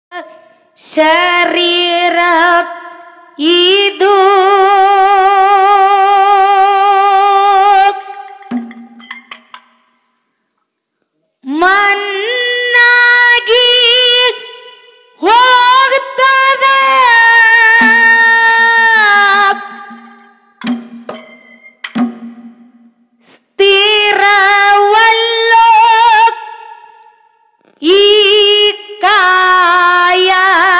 ಶರೀರ ಇದು ಮನ್ನಾಗಿ ಹೋಗ್ತದ ಸ್ಥಿರವಲ್ಲೋ ಈ ಕಾಯ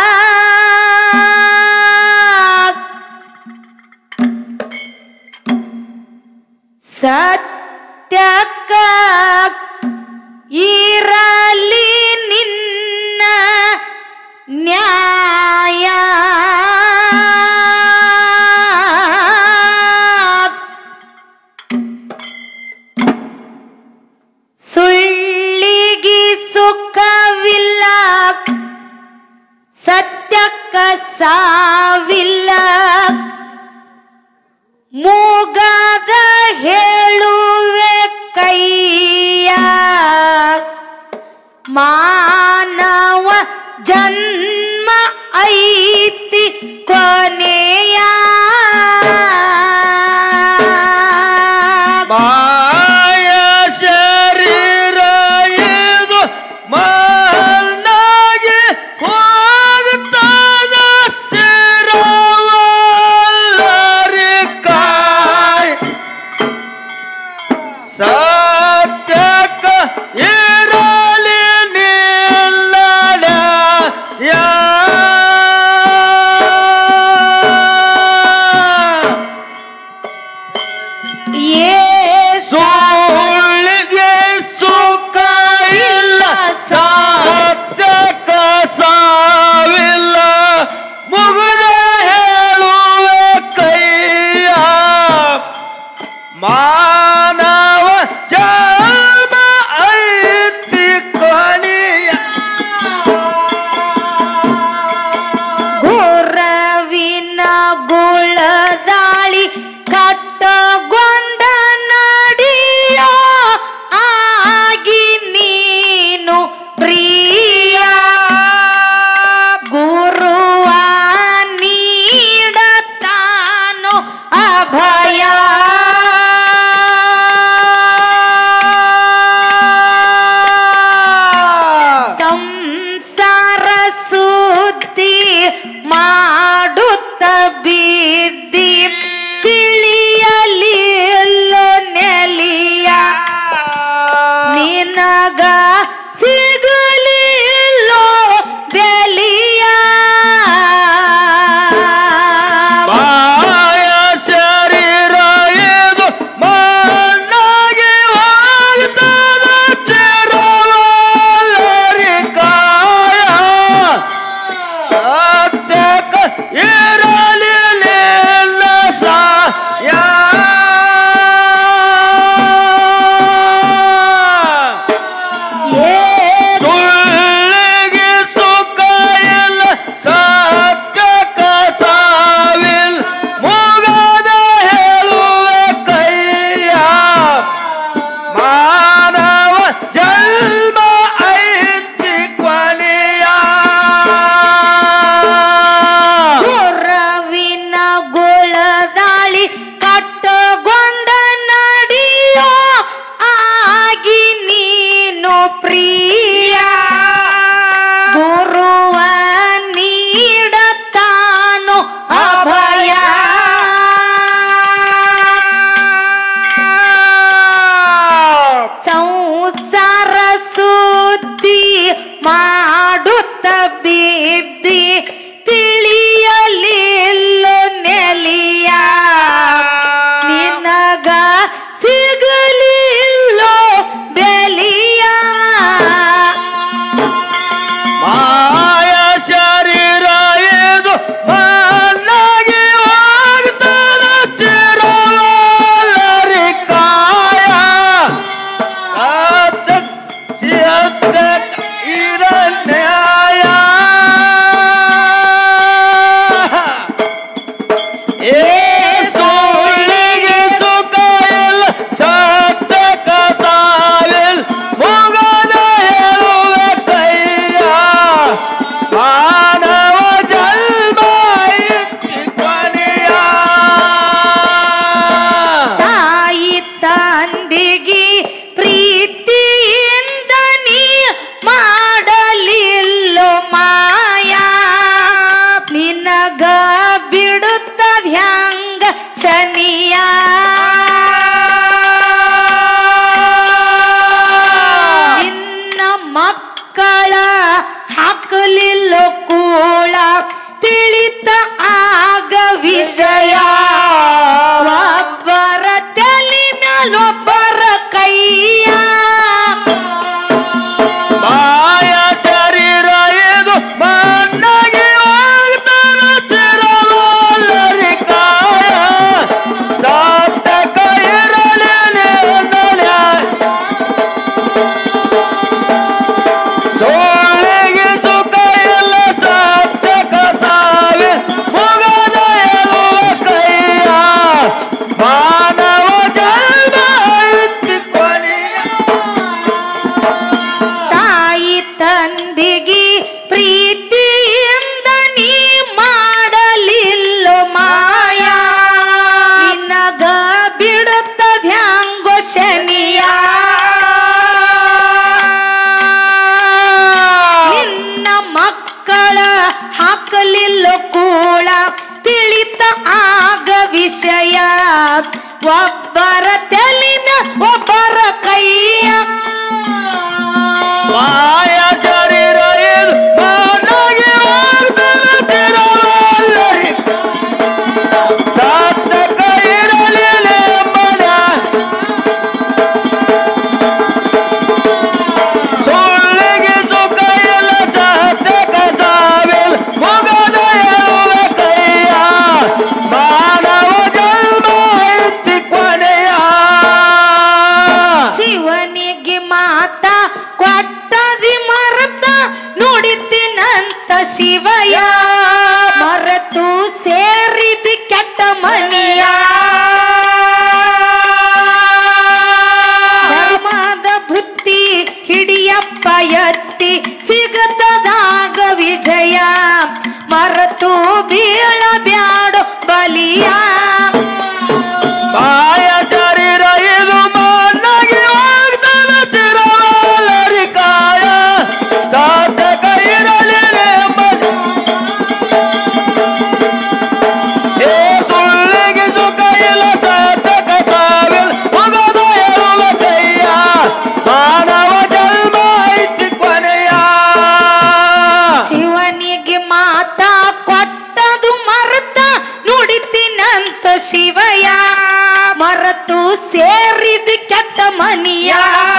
ಸತ್ಯಕ್ಕ ಇರಲಿ ನಿನ್ನ ನ್ಯಾಯ ಸುಳ್ಳಿಗಿ ಸುಖವಿಲ್ಲ ಸತ್ಯಕ್ಕ ಸಾವಿಲ್ಲ ಮೂಗದ ಹೇಳುವೆ ಕೈಯ ಮಾನವ ಜನ್ಮ ಐತಿ ಕೊನೆಯ ಮಾಯ ಶರೀರ ಇದು ಮನ್ನಾಗಿ ಹೋಗುತ್ತಾದ ಸ್ಥಿರವಲ್ಲರಿ ಕಾಯ್ ಸತ್ಯಕ್ಕ ಇರಲಿ ನಿಲ್ಲಡ ಸುಳ್ಳಿಗೆ ಸುಖ ಇಲ್ಲ ಸತ್ಯಕ್ಕ ಸಾವಿಲ್ಲ ಮುಗುದ ಹೇಳುವೆ ಕೈಯ ಮಾನವ ಜನ್ಮ ಐತಿ ಕೊನೆಯ ಗುರವಿನ ಗುಳದಾಳಿ ಕಟ್ಟಗೊಂಡ ನಡಿಯೋ ಆಗಿ ನೀನು ಪ್ರಿಯ ಗುರುವ ನೀಡತಾನೋ ಅಭಯ ಸಂಸಾರ ಸುದ್ದಿ ಮಾಡುತ್ತ ಬಿದ್ದಿ ತಿಳಿಯಲಿಲ್ಲೋ ನೆಲಿಯ ನಿನಗ ಸಿಗಲಿಲ್ಲೋ ಬೆಲಿಯ ಮಾಯ ಶರೀರ ಇದು ಮಣ್ಣಾಗಿ ಹೋಗ್ತದ ಚಿರವಲ್ಲರಿ ಕಾಯ ಸತ್ಯಕ್ಕ ಇರಲಿ ನಿನ್ನ ಸಾಯ ಏ ಸುಳ್ಳಿಗೆ ಸುಖ ಇಲ್ಲ ಸತ್ಯಕ್ಕ ಸಾವಿಲ್ ಮುಗದ ಹೇಳುವೆ ಕೈಯ ಮಾನವ ಜನ್ಮ ಐತಿ ಕೊನೆಯ ಗುರವಿನ ಗುಳದಾಳಿ ಕಟ್ಟಗೊಂಡ ನಡಿಯೋ ಆಗಿ ನೀನು ಪ್ರಿಯ ಗುರುವ ನೀಡತಾನೋ ಅಭಯ ಸಂಸಾರ ಸುದ್ದಿ ಮಾಡುತ್ತ ಬಿದ್ದಿ ತಿಳಿಯಲಿಲ್ಲೋ ನೆಲಿಯ ನಿನಗ ಸಿಗಲಿಲ್ಲೋ ಬೆಲಿಯ ಮಾಯ ಶರೀರ ಇದು ಮಾನಾಗಿ ವಾಗ್ದಾನ ತಿರುವಲ್ಲರಿ ಸಾರ್ಥಕ ಇರಲಿಲ್ಲ ಎಂಬನ ಸುಳ್ಳಿಗೆ ಸುಖ ಇಲ್ಲ ಸಾರ್ಥಕ ಸಾವಿಲ್ ಮುಗದ ಎಳುವ ಕೈಯ ಮಾನವ ಜನ್ಮ ಐತಿ ಕೊನೆಯ ಶಿವನಿಗೆ ಮಾತ ಕೊಟ್ಟದಿ ಮರತ ನುಡಿತಿನಂತ ಶಿವಯ ಮರೆತು ಸೇರಿದಿ ಕೆಟ್ಟ ಮನಿಯ ಧರ್ಮದ ಬುದ್ಧಿ ಹಿಡಿಯಪ್ಪ ಎತ್ತಿ ಸಿಗತದಾಗ ವಿಜಯ ಮರೆತು ಬೀಳ ಬ್ಯಾಡೋ ಬಲಿಯ ಮಾಯ ಶರೀರ ಇದು ಮಣ್ಣಾಗಿ ವಾಗ್ದಾನ ಚಿರವಲ್ಲರಿ ಕಾಯ ಸಾರ್ಥಕ ಇರಲಿಲ್ಲ ಎಂಬ- ಏ ಸುಳ್ಳಿಗೆ ಸುಖ ಇಲ್ಲ ಸಾರ್ಥಕ ಸಾವಿಲ್ ಮುಗದ ಎಳುವ ಕೈಯ ಮಾನವ ಜನ್ಮ ಐತಿ ಕೊನೆಯ ಶಿವನಿಗೆ ಮಾತ ಕೊಟ್ಟದು ಮರತ ನುಡಿತಿನಂತ ಶಿವಯ ಮರತು ಸೇರಿದ ಕೆಟ್ಟ ಮನಿಯ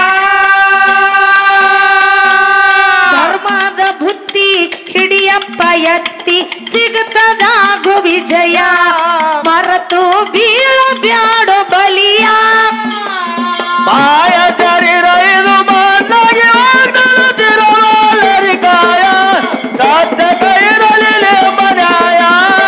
ಧರ್ಮದ ಬುದ್ಧಿ ಹಿಡಿಯಪ್ಪ ಎತ್ತಿ ಸಿಗತದಾಗು ವಿಜಯ ಮರತು ಬೀಳ ಬ್ಯಾಡೋ ಬಲಿಯ ಮಾಯ ಶರೀರ ಇದು ಮಣ್ಣಾಗಿ ವಾಗ್ದಾನ ತಿರುವಲ್ಲರಿ ಕಾಯ ಸಾರ್ಥಕ ಇರಲಿಲ್ಲ ಎಂಬ ನ್ಯಾಯ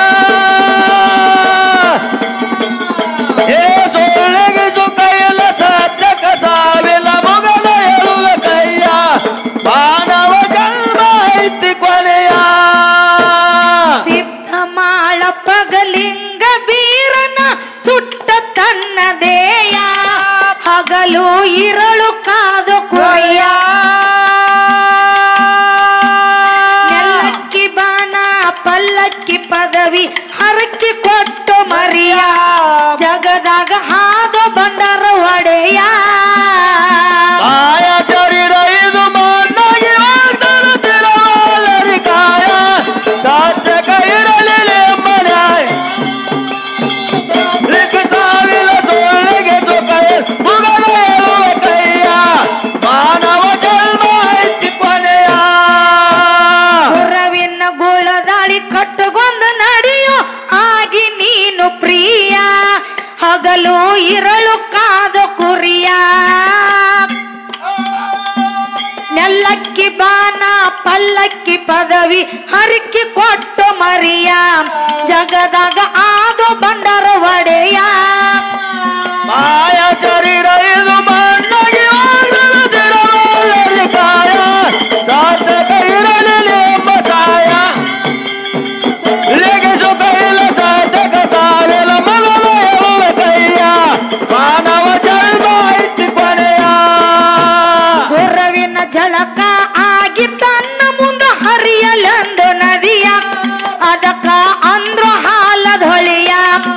ಏ ಸೊಳ್ಳೆಗೆ ಸುಖ ಇಲ್ಲ ಸಾರ್ಥಕ ಸಾವಿಲ್ಲ ಮುಗದ ಎಳುವ ಕೈಯ ಮಾನವ ಜನ್ಮ ಐತಿ ಕೊನೆಯ ಸಿದ್ಧ ಮಾಳ ಪಗಲಿಂಗ ಬೀರನ ಸುಟ್ಟ ತನ್ನ ದೇಯ ಹಗಲು ಇರಳು ಕಾದು ಕೊಯ್ಯ ನೆಲ್ಲಕ್ಕಿ ಬಾಣ ಪಲ್ಲಕ್ಕಿ ಪದವಿ ಹರಕಿ ಕೊಟ್ಟು ಮರಿಯ ಜಗದಾಗ ಹಾದು ಬಂಡರ ಒಡೆಯ ಮಾಯ ಶರೀರ ಇದು ಮಣ್ಣಾಗಿ ವಾಗ್ದಾನ ತಿರುವಲ್ಲರಿ ಕಾಯ ಸಾರ್ಥಕ ಇರಲಿಲ್ಲ ಎಂಬ ನ್ಯಾಯ ಲಿಖ ಸಾವಿರ ಸೊಳ್ಳೆಗೆ ಸುಖ ಮುಗದ ಎಳುವ ಕೈಯ ಮಾನವ ಜನ್ಮ ಐತಿ ಕೊನೆಯ ಗುರವಿನ ಗುಳದಾಳಿ ಕಟ್ಟುಗೊಂದು ನಡೆಯೋ ಆಗಿ ನೀನು ಪ್ರಿಯ ಹಗಲು ಇರಳು ಕಾದು ಕುರಿಯ ನೆಲ್ಲಕ್ಕಿ ಬಾನ ಪಲ್ಲಕ್ಕಿ ಪದವಿ ಹರಕಿ ಕೊಟ್ಟು ಮರಿಯ ಜಗದಾಗ ಆದು ಬಂಡರ ಒಡೆಯ ಮಾಯ ಶರೀರ ಇದು ಮಣ್ಣಾಗಿ ವಾಗ್ದಾನ ತಿರುವಲ್ಲರಿ ಕಾಯ ಸಾರ್ಥಕ ಇರಲಿಲ್ಲ ಎಂಬ ಸಾಯ ಇಲ್ಲಿಗೆ ಸುಖ ಇಲ್ಲ ಸಾರ್ಥಕ ಸಾವಿರ ಮಗನ ಎಳುವ ಕೈಯ ಮಾನವ ಜನ್ಮ ಐತಿ ಕೊನೆಯ ಗುರವಿನ ಜಳಕ ಆಗಿ ತನ್ನ ಮುಂದ ಹರಿಯಲೆಂದು ನದಿಯ ಅದಕ್ಕ ಅಂದ್ರ ಹಾಲದ ಹೊಳೆಯ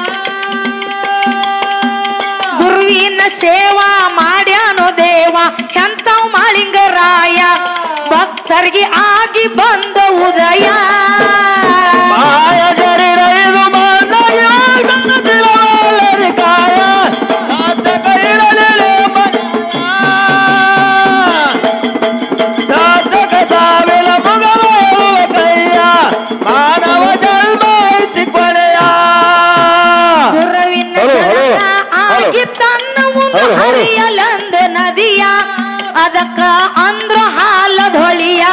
ಗುರುವಿನ ಸೇವಾ ಮಾಡ್ಯಾನು ದೇವ ಎಂತವ್ ಮಾಳಿಂಗರಾಯ ಭಕ್ತರಿಗೆ ಆಗಿ ಬಂದ ಉದಯ ಮಾಯ ಶರೀರ ಇದು ಮಣ್ಣಾಗಿ ವಾಗ್ದಾನ ತಿರುವಲ್ಲರಿ ಕಾಯ ಸಾರ್ಥಕ ಇರಲಿಲ್ಲ ಎಂಬ ಸಾರ್ಥಕ ಸಾವಿರ ಮಗನ ಎಳುವ ಕೈಯ ಮಾನವ ಜನ್ಮ ಐತಿ ಕೊನೆಯ ಗುರುವಿನ ಹಲೋ, ಹಲೋ, ಜಳಕ ಹಲೋ. ಆಗಿ ತನ್ನ ಮುಂದ ಹಲೋ, ಹಲೋ. ಹರಿಯಲೆಂದು ನದಿಯ ಅದಕ್ಕ ಅಂದ್ರ ಹಾಲದ ಹೊಳಿಯ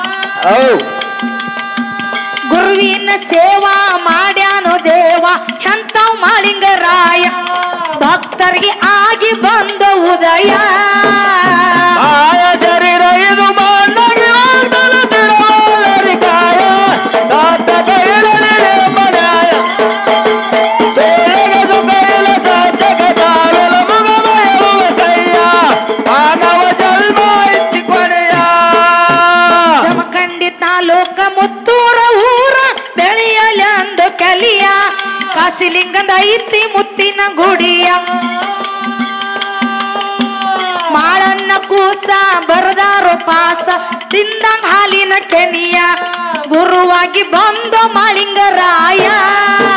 ಗುರುವಿನ ಸೇವಾ ಮಾಡ್ಯಾನು ದೇವ ಎಂತವ್ ಮಾಳಿಂಗರಾಯ ಭಕ್ತರಿಗೆ ಆಗಿ ಬಂದ ಉದಯ ಮಾಯ ಶರೀರ ಇದು ಮಣ್ಣಾಗಿ ವಾಗ್ದಾನ ತಿರುವಲ್ಲರಿ ಕಾಯ ಸಾರ್ಥಕ ಇರಲಿಲ್ಲ ಎಂಬ ನ್ಯಾಯ ಸೋಳೆಗೆ ಸುಖ ಇಲ್ಲ ಸಾರ್ಥಕ ಸಾವಿರ ಮಗನ ಎಳುವ ಕೈಯ ಮಾನವ ಜನ್ಮ ಐತಿ ಕೊನೆಯ ಜಮಖಂಡಿ ತಾಲೂಕ ಮುತ್ತೂರ ಊರ ಬೆಳೆಯಲೆಂದು ಕಲಿಯ ಕಾಶಿಲಿಂಗದ ಐತಿ ಮುತ್ತಿನ ಗುಡಿಯ ಮಾಳನ್ನ ಕೂಸ ಬರದಾರು ಪಾಸ ತಿಂದಂಗ್ ಹಾಲಿನ ಕೆನಿಯ ಗುರುವಾಗಿ ಬಂದು ಮಾಳಿಂಗರಾಯ